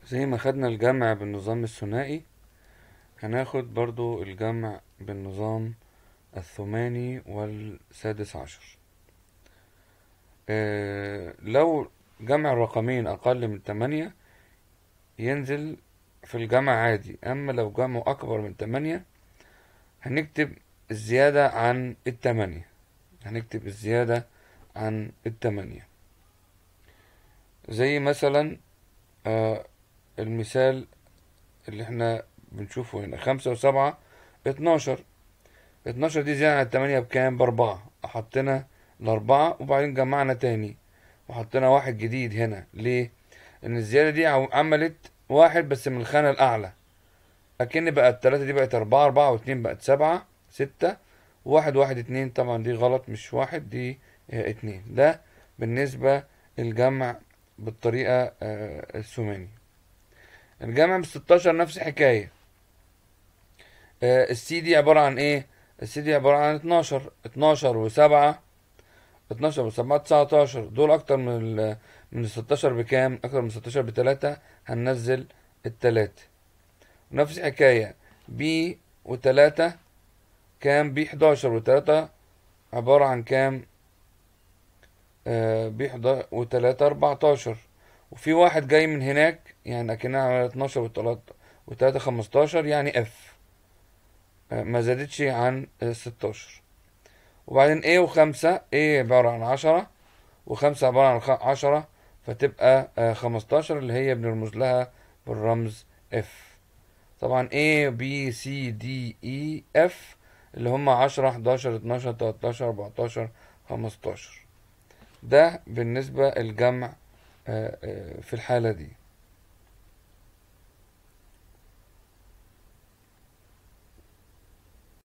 زي ما خدنا الجمع بالنظام الثنائي هناخد برضو الجمع بالنظام الثماني والسادس عشر آه، لو جمع الرقمين أقل من تمانية ينزل في الجمع عادي أما لو جمعه أكبر من تمانية هنكتب الزيادة عن التمانية هنكتب الزيادة عن التمانية زي مثلا آه المثال اللي احنا بنشوفه هنا خمسة وسبعة اتناشر اتناشر دي زيادة عن التمانية بكام بأربعة حطينا الأربعة وبعدين جمعنا تاني وحطينا واحد جديد هنا ليه؟ إن الزيادة دي عم- عملت واحد بس من الخانة الأعلى أكن بقى التلاتة دي بقت أربعة أربعة واتنين بقت سبعة ستة واحد واحد اتنين طبعا دي غلط مش واحد دي اه، اتنين ده بالنسبة للجمع بالطريقة اه، الثماني الجمع بالستاشر نفس الحكاية السي دي عبارة عن ايه؟ السي دي عبارة عن اتناشر اتناشر وسبعة اتناشر وسبعة تسعتاشر دول أكتر من ال من الستاشر بكام؟ أكتر من الستاشر بتلاتة هننزل التلاتة نفس الحكاية بي وتلاتة كام؟ بي حداشر وتلاتة عبارة عن كام؟ آه بي حدا وتلاتة أربعتاشر وفي واحد جاي من هناك يعني أكنها على اتناشر وتلاتة وتلاتة خمستاشر يعني اف آه ما زادتش عن آه، ستاشر وبعدين A وخمسة A عبارة عن عشرة وخمسة عبارة عن خ- عشرة فتبقى آه، خمستاشر اللي هي بنرمز لها بالرمز F طبعا A B C D E F اللي هم عشرة حداشر اتناشر تلاتاشر أربعتاشر خمستاشر ده بالنسبة الجمع آه، آه، في الحالة دي